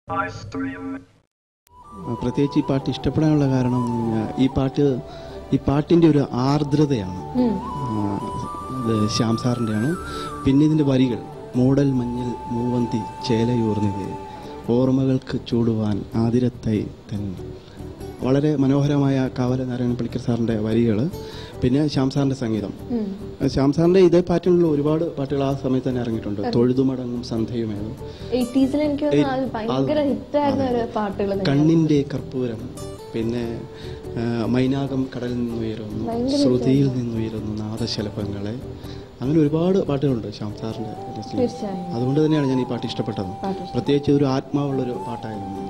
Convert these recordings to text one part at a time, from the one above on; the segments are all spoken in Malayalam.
ആ, പ്രത്യേകിച്ച് ഈ പാട്ട് ഇഷ്ടപ്പെടാനുള്ള കാരണം ആ, ഈ പാട്ട് ഈ പാട്ടിൻ്റെ ഒരു ആർദ്രതയാണ് ഉം. ആ, ഇത് ശ്യാം സാറിൻ്റെയാണ് പിന്നെ ഇതിൻ്റെ വരികൾ മൂടൽ മഞ്ഞിൽ മൂവന്തി ചേലയൂർന്നിത് ഓർമ്മകൾക്ക് ചൂടുവാൻ ആതിരത്തൈ തന്നെ വളരെ മനോഹരമായ കാവല നാരായണ പണിക്കർ സാറിൻ്റെ വരികൾ പിന്നെ ശ്യാം സാറിൻ്റെ സംഗീതം ഉം. ശ്യാം സാറിൻ്റെ ഇതേ പാറ്റിലുള്ള ഒരുപാട് പാട്ടുകൾ ആ സമയത്ത് തന്നെ ഇറങ്ങിയിട്ടുണ്ട് തൊഴുതുമടങ്ങും സന്ധ്യയുമേതും 80s ൽ എനിക്ക് തോന്നുന്നു അത് ഭയങ്കര ഹിറ്റായിരുന്ന ഒരു പാട്ടുകൾ കണ്ണിന്റെ കർപ്പൂരം പിന്നെ ആ, മൈനാകം കടലിൽ നിന്നുയരുന്നു ശ്രുതിയിൽ നിന്നുയരുന്നു നാദശലഭങ്ങളെ അങ്ങനെ ഒരുപാട് പാട്ടുകളുണ്ട് ശ്യാം സാറിന്റെ രചനയിൽ. തീർച്ചയായും അതുകൊണ്ട് തന്നെയാണ് ഞാൻ ഈ പാട്ട് ഇഷ്ടപ്പെട്ടത് പാട്ട് പ്രത്യേകിച്ച് ഒരു ആത്മാവുള്ളൊരു പാട്ടായിരുന്നു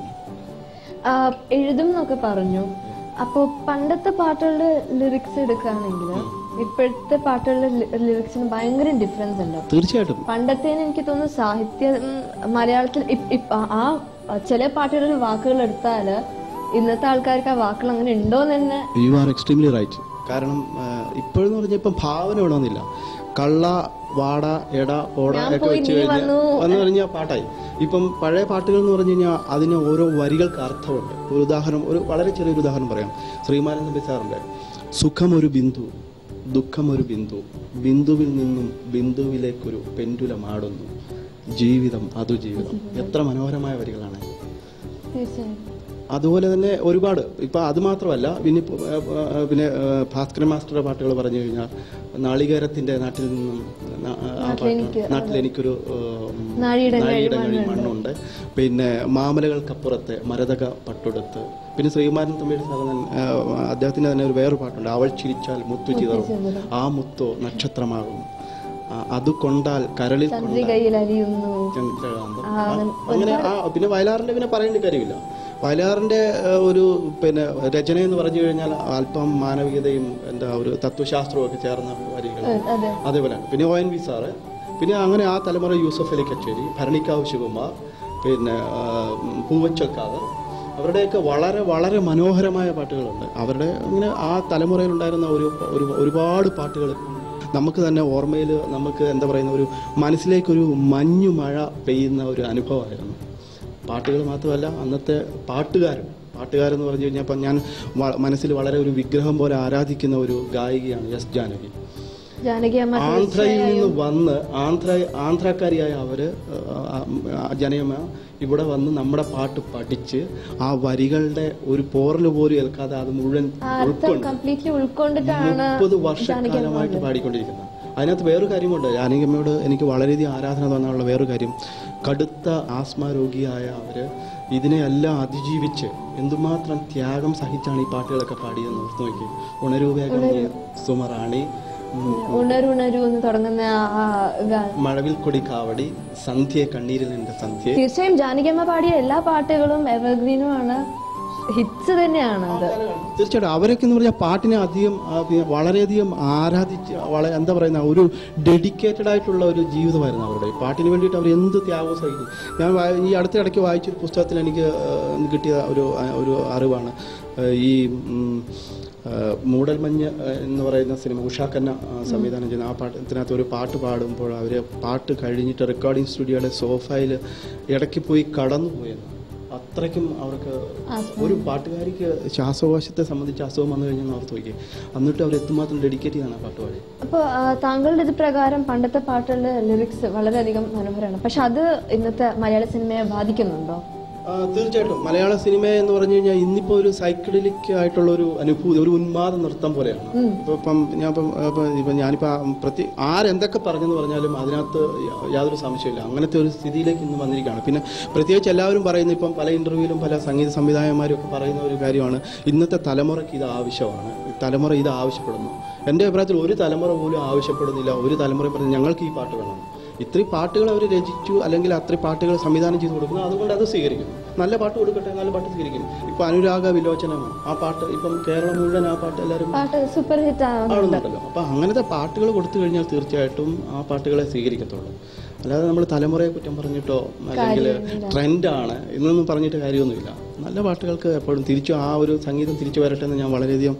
ആ, എഴുതും എന്നൊക്കെ പറഞ്ഞു അപ്പോ പണ്ടത്തെ പാട്ടുകളുടെ ലിറിക്സ് എടുക്കുകയാണെങ്കിൽ ഇപ്പോഴത്തെ പാട്ടുകളുടെ ലിറിക്സിന് ഭയങ്കര ഡിഫറൻസ് ഉണ്ട് തീർച്ചയായിട്ടും പണ്ടത്തേന് എനിക്ക് തോന്നുന്നു സാഹിത്യം ഉം, മലയാളത്തിൽ ഇപ്- ഇപ്- ആ- ആ ചില പാട്ടുകളിൽ വാക്കുകൾ എടുത്താൽ ഇന്നത്തെ ആൾക്കാർക്ക് ആ വാക്കുകൾ അങ്ങനെ ഉണ്ടോന്ന് തന്നെ യു ആർ എക്സ്ട്രീംലി റൈറ്റ് കാരണം ഇപ്പോഴെന്ന് പറഞ്ഞാൽ ഇപ്പം ഭാവന വേണമെന്നില്ല കള്ള വാട എട ഓട ഞാൻ ഒക്കെ പോയി, വെച്ച് നീ കഴിഞ്ഞാൽ വന്നു. വന്നു കഴിഞ്ഞാൽ പാട്ടായി ഇപ്പം പഴയ പാട്ടുകൾ എന്ന് പറഞ്ഞു കഴിഞ്ഞാൽ അതിന് ഓരോ വരികൾക്ക് അർത്ഥമുണ്ട് ഒരു ഉദാഹരണം ഒരു വളരെ ചെറിയൊരു ഉദാഹരണം പറയാം ശ്രീമാനന്ദ നമ്പി സാറിന്റെ സുഖം ഒരു ബിന്ദു ദുഃഖം ഒരു ബിന്ദു ബിന്ദുവിൽ നിന്നും ബിന്ദുവിലേക്കൊരു പെൻഡുലമാടുന്നു ജീവിതം അതു ജീവിതം എത്ര മനോഹരമായ വരികളാണ് തീർച്ചയായും അതുപോലെ തന്നെ ഒരുപാട് ഇപ്പൊ അത് മാത്രമല്ല പിന്നെ ഇപ്പൊ, ഏ, ഏ, പിന്നെ ഏ, ഭാസ്കരൻ മാസ്റ്ററുടെ പാട്ടുകൾ പറഞ്ഞു കഴിഞ്ഞാൽ നാളികേരത്തിന്റെ നാട്ടിൽ നിന്നും ന- ആ പാട്ട് നാട്ടിൽ എനിക്കൊരു ഏ, നാഴിയുടെ നാഴിയിടങ്ങളിൽ മണ്ണുണ്ട് പിന്നെ മാമലകൾക്കപ്പുറത്തെ മരതക പട്ടുടുത്ത് പിന്നെ ശ്രീമാരൻ തമ്മിയുടെ സാധനം അദ്ദേഹത്തിന്റെ തന്നെ ഒരു വേറൊരു പാട്ടുണ്ട് അവൾ ചിരിച്ചാൽ മുത്തു ചിതറും ആ മുത്തോ നക്ഷത്രമാകും ആ, അത് കൊണ്ടാൽ കരളിൽ കൊണ്ടാൽ ചന്ദ്രികയിൽ അലിയുന്നു ചന്ദ്രകാന്തം ആ, അങ്ങനെ ആ പിന്നെ വയലാറിന്റെ പിന്നെ പറയേണ്ട കാര്യമില്ല വയലാറിന്റെ ഏഹ്, ഒരു പിന്നെ രചന എന്ന് പറഞ്ഞു കഴിഞ്ഞാൽ അല്പം മാനവികതയും എന്താ ഒരു തത്വശാസ്ത്രവും ഒക്കെ ചേർന്ന വരികൾ അതെ അതേപോലെയാണ് പിന്നെ ഒ എൻ വി സാറ് പിന്നെ അങ്ങനെ ആ തലമുറ യൂസഫ് അലി കച്ചേരി ഭരണിക്കാവ് ശിവകുമാർ പിന്നെ ആ, പൂവച്ചൽ ഖാദർ അവരുടെയൊക്കെ വളരെ വളരെ മനോഹരമായ പാട്ടുകളുണ്ട് അവരുടെ ഇങ്ങനെ ആ തലമുറയിലുണ്ടായിരുന്ന ഒരു ഒരു ഒരുപാട് പാട്ടുകൾ നമുക്ക് തന്നെ ഓർമ്മയിൽ നമുക്ക് എന്താ പറയുന്ന ഒരു മനസ്സിലേക്കൊരു മഞ്ഞു മഴ പെയ്യുന്ന ഒരു അനുഭവമായിരുന്നു പാട്ടുകൾ മാത്രമല്ല അന്നത്തെ പാട്ടുകാരും പാട്ടുകാരെന്ന് പറഞ്ഞു കഴിഞ്ഞാൽ ഇപ്പം ഞാൻ വ- മനസ്സിൽ വളരെ ഒരു വിഗ്രഹം പോലെ ആരാധിക്കുന്ന ഒരു ഗായികയാണ് എസ് ജാനകി ജാനകി അമ്മ ആന്ധ്രയിൽ നിന്ന് വന്ന് ആന്ധ്ര ആന്ധ്രാക്കാരിയായ അവര് ആ, ആ, ജനയമ്മ ഇവിടെ വന്ന് നമ്മുടെ പാട്ട് പഠിച്ച് ആ വരികളുടെ ഒരു പോറല് പോലും ഏൽക്കാതെ അത് മുഴുവൻ ആ അർത്ഥം കംപ്ലീറ്റ്ലി ഉൾക്കൊണ്ടിട്ടാണ് മുപ്പത് വർഷക്കാലമായിട്ട് പാടിക്കൊണ്ടിരിക്കുന്നത് അതിനകത്ത് വേറൊരു കാര്യമുണ്ട് ജാനകിയമ്മയോട് എനിക്ക് വളരെയധികം ആരാധന തോന്നാനുള്ള വേറൊരു കാര്യം കടുത്ത ആസ്മ രോഗിയായ അവര് ഇതിനെയെല്ലാം അതിജീവിച്ച് എന്തുമാത്രം ത്യാഗം സഹിച്ചാണ് ഈ പാട്ടുകളൊക്കെ പാടിയെന്ന് ഓർത്ത് നോക്കി ഉണരൂവേഗം സുമറാണി ഉം, ഉണരുണരു എന്ന് തുടങ്ങുന്ന ആ ഗാനം മഴവിൽ കൊടി കാവടി സന്ധ്യ കണ്ണീരിൽ എൻ്റെ സന്ധ്യ തീർച്ചയായും ജാനകിയമ്മ പാടിയ എല്ലാ പാട്ടുകളും എവർഗ്രീനും ആണ് ഹിറ്റ്സ് തന്നെയാണ് അത് തീർച്ചയായിട്ടും അവരൊക്കെ എന്ന് പറഞ്ഞാൽ പാട്ടിനെ അധികം ആ, പിന്നെ വളരെയധികം ആരാധിച്ച് വളരെ എന്താ പറയുന്ന ഒരു ഡെഡിക്കേറ്റഡ് ആയിട്ടുള്ള ഒരു ജീവിതമായിരുന്നു അവരുടെ പാട്ടിന് വേണ്ടിയിട്ട് അവർ എന്ത് ത്യാഗവും സഹിക്കും ഞാൻ വാ- ഈ അടുത്തിടയ്ക്ക് വായിച്ചൊരു പുസ്തകത്തിൽ എനിക്ക് ആ, കിട്ടിയ ഒരു ആ, ഒരു അറിവാണ് ആ, ഈ ഉം, ആ, മൂടൽമഞ്ഞ് ആ, എന്ന് പറയുന്ന സിനിമ ഉഷാക്കന്ന ആ, സംവിധാനം ചെയ്യുന്ന ആ പാട്ടത്തിനകത്ത് ഒരു പാട്ട് പാടുമ്പോൾ അവർ പാട്ട് കഴിഞ്ഞിട്ട് റെക്കോർഡിംഗ് സ്റ്റുഡിയോയുടെ സോഫയിൽ ഇടയ്ക്ക് പോയി കടന്നു പോയെന്ന് അത്രയ്ക്കും അവർക്ക് ഒരു പാട്ടുകാരിക്ക് ശ്വാസകോശത്തെ സംബന്ധിച്ച് അസുഖം വന്നു കഴിഞ്ഞാൽ ഓർത്ത് നോക്കി എന്നിട്ട് അവർ എത്തുമാത്രം ഡെഡിക്കേറ്റ് ചെയ്താണ് ആ പാട്ട് പാടി അപ്പോൾ താങ്കളുടെ ഇത് പ്രകാരം പണ്ടത്തെ പാട്ടുകളുടെ ലിറിക്സ് വളരെയധികം മനോഹരമാണ് പക്ഷെ അത് ഇന്നത്തെ മലയാള സിനിമയെ ബാധിക്കുന്നുണ്ടോ ആ, തീർച്ചയായിട്ടും മലയാള സിനിമ എന്ന് പറഞ്ഞു കഴിഞ്ഞാൽ ഇന്നിപ്പോ ഒരു സൈക്കിളിലേക്ക് ആയിട്ടുള്ള ഒരു അനുഭൂതി ഒരു ഉന്മാദ നൃത്തം പോലെയാണ് ഇപ്പൊ ഇപ്പം ഞാൻ ഇപ്പം ഇപ്പം ഇപ്പം ഞാനിപ്പോ ആ പ്രതി ആരെന്തൊക്കെ പറഞ്ഞെന്ന് പറഞ്ഞാലും അതിനകത്ത് യാ- യാതൊരു സംശയമില്ല അങ്ങനത്തെ ഒരു സ്ഥിതിയിലേക്ക് ഇന്ന് വന്നിരിക്കുകയാണ് പിന്നെ പ്രത്യേകിച്ച് എല്ലാവരും പറയുന്ന ഇപ്പം പല ഇന്റർവ്യൂവിലും പല സംഗീത സംവിധായകന്മാരും ഒക്കെ പറയുന്ന ഒരു കാര്യമാണ് ഇന്നത്തെ തലമുറയ്ക്ക് ഇത് ആവശ്യമാണ് തലമുറ ഇത് ആവശ്യപ്പെടുന്നു എൻ്റെ അഭിപ്രായത്തിൽ ഒരു തലമുറ പോലും ആവശ്യപ്പെടുന്നില്ല ഒരു തലമുറ പറഞ്ഞു ഞങ്ങൾക്ക് ഈ പാട്ട് വേണം ഇത്രയും പാട്ടുകൾ അവർ രചിച്ചു അല്ലെങ്കിൽ അത്രയും പാട്ടുകൾ സംവിധാനം ചെയ്ത് കൊടുക്കുന്നു അതുകൊണ്ട് അത് സ്വീകരിക്കുന്നു നല്ല പാട്ട് കൊടുക്കട്ടെ നല്ല പാട്ട് സ്വീകരിക്കും ഇപ്പൊ അനുരാഗ വിലോചനമാണ് ആ പാട്ട് ഇപ്പം കേരളം മുഴുവൻ ആ പാട്ട് എല്ലാവരും പാട്ട് സൂപ്പർ ഹിറ്റ് ആവുന്നുണ്ട് ആളുന്നുണ്ടല്ലോ അപ്പൊ അങ്ങനത്തെ പാട്ടുകൾ കൊടുത്തു കഴിഞ്ഞാൽ തീർച്ചയായിട്ടും ആ പാട്ടുകളെ സ്വീകരിക്കത്തുള്ളൂ അല്ലാതെ നമ്മൾ തലമുറയെ കുറ്റം പറഞ്ഞിട്ടോ അല്ലെങ്കിൽ ട്രെൻഡാണ് എന്നൊന്നും പറഞ്ഞിട്ട് കാര്യമൊന്നുമില്ല നല്ല പാട്ടുകൾക്ക് എപ്പോഴും തിരിച്ചു ആ ഒരു സംഗീതം തിരിച്ചു വരട്ടെ എന്ന് ഞാൻ വളരെയധികം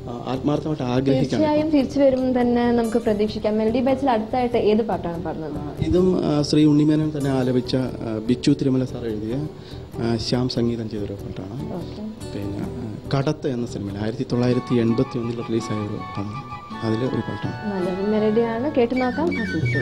ആ, ആത്മാർത്ഥമായിട്ട് ആഗ്രഹിക്കണം തീർച്ചയായും തിരിച്ചു വരുമ്പോൾ തന്നെ നമുക്ക് പ്രതീക്ഷിക്കാം മെലഡി ബാച്ചിൽ അടുത്തായിട്ട് ഏത് പാട്ടാണ് പാടുന്നത് ഇതും ആ, ശ്രീ ഉണ്ണിമേനൻ തന്നെ ആലപിച്ച ആ, ബിച്ചു തിരുമല സാർ എഴുതിയ ആ, ശ്യാം സംഗീതം ചെയ്തൊരു പാട്ടാണ് ഓക്കെ പിന്നെ ആ, കടത്ത് എന്ന സിനിമയിൽ ആയിരത്തി തൊള്ളായിരത്തി എൺപത്തി ഒന്നിൽ റിലീസായ ഒരു പടം അതിൽ ഒരു പാട്ടാണ് നല്ലൊരു മെലഡിയാണ് കേട്ടു നോക്കാം ആസ്വദിച്ചു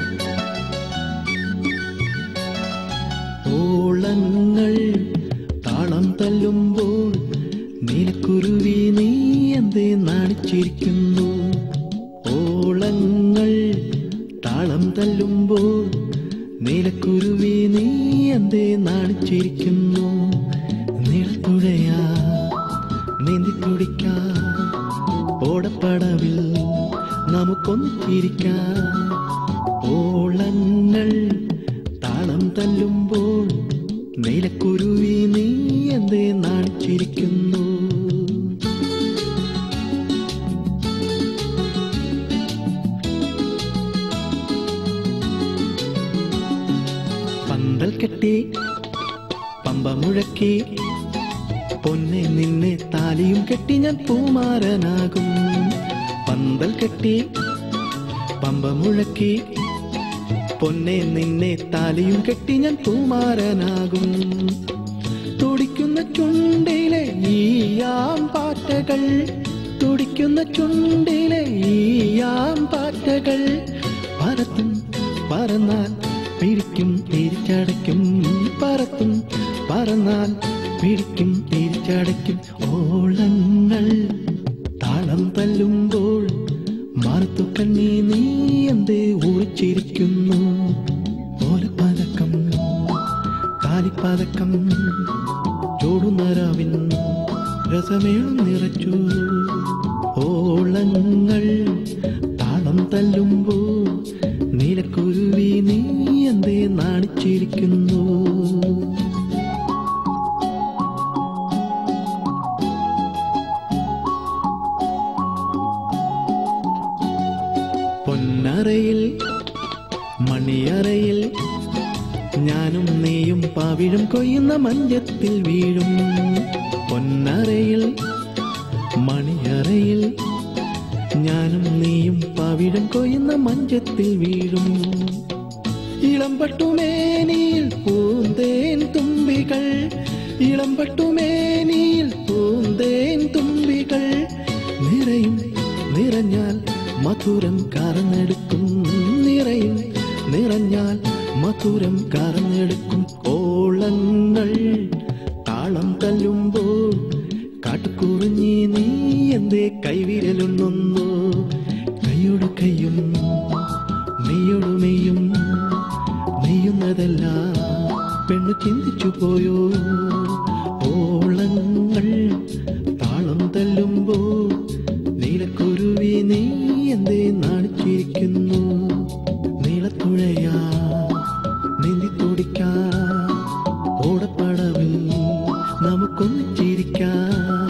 ഓളങ്ങൾ താളം തല്ലുമ്പോൾ നീലക്കുരുവി നീ എന്തേ നാണിച്ചിരിക്കുന്നു ഓളങ്ങൾ താളം തല്ലുമ്പോൾ നീലക്കുരുവി നീ എന്തേ നാണിച്ചിരിക്കുന്നു നീളത്തുഴയാ നീന്തി തുടിക്കാ ഓടപ്പടവിൽ നമുക്കൊന്നിച്ചിരിക്കാം ഓളങ്ങൾ താളം തല്ലുമ്പോൾ നീലക്കുരുവി നീ എന്തേ നാണിച്ചിരിക്കുന്നു പന്തൽ കെട്ടി പമ്പ മുഴക്കി പൊന്നെ നിന്നെ താലിയും കെട്ടി ഞാൻ പൂമാരനാകും പന്തൽ കെട്ടി പമ്പ മുഴക്കി പൊന്നെ നിന്നെ താലിയും കെട്ടി ഞാൻ പൂമാരനാകും തുടിക്കുന്ന ചുണ്ടിലെ ഈയാം പാറ്റകൾ തുടിക്കുന്ന ചുണ്ടിലെ ഈയാം പാറ്റകൾ പറത്തും പറന്നാൽ പിടിക്കും തിരിച്ചടയ്ക്കും പറത്തും പറന്നാൽ പിടിക്കും തിരിച്ചടയ്ക്കും ഓളങ്ങൾ താളം തല്ലുമ്പോൾ മാർത്തു കണ്ണി നീ എന്തേ ഒളിച്ചിരിക്കുന്നു ഓലപ്പതക്കം കാലിപ്പതക്കം ചോടുന്നരാവിൻ രസമേളം നിറച്ചു ഓളങ്ങൾ താളം തല്ലുമ്പോൾ നീലക്കുരുവി നീ എന്തേ നാണിച്ചിരിക്കുന്നു പൊന്നറയിൽ മണിയറയിൽ ഞാനും നീയും പാവിഴും കൊയ്യുന്ന മഞ്ചത്തിൽ വീഴും പൊന്നറയിൽ മണിയറയിൽ ഞാനും നീയും പാവിഴും കൊയ്യുന്ന മഞ്ചത്തിൽ വീഴും ഇളമ്പട്ടുമേനിയിൽ പൂന്തേൻ തുമ്പികൾ ഇളമ്പട്ടുമേനിയിൽ പൂന്തേൻ തുമ്പികൾ നിറയും നിറഞ്ഞാൽ മധുരം കറന്നെടുക്കും നിറയും നിറഞ്ഞാൽ മധുരം കറന്നെടുക്കും ഓളങ്ങൾ താളം തല്ലുമ്പോൾ കാട്ടുകുറിഞ്ഞി നീ എന്തേ കൈവിരലുണ്ണുന്നു കൈയോട് കൈയും മെയ്യോട് മെയ്യും നെയ്യുന്നതല്ല പെണ്ണു ചിന്തിച്ചു പോയോ ഓളങ്ങൾ താളം തല്ലുമ്പോൾ നീലക്കുരുവി നീ എന്തേ നാണിച്ചിരിക്കുന്നു നീളത്തുഴയാ നീന്തി തുടിക്കാ ഓടപ്പടവിൽ നമുക്കൊന്നിച്ചിരിക്കാം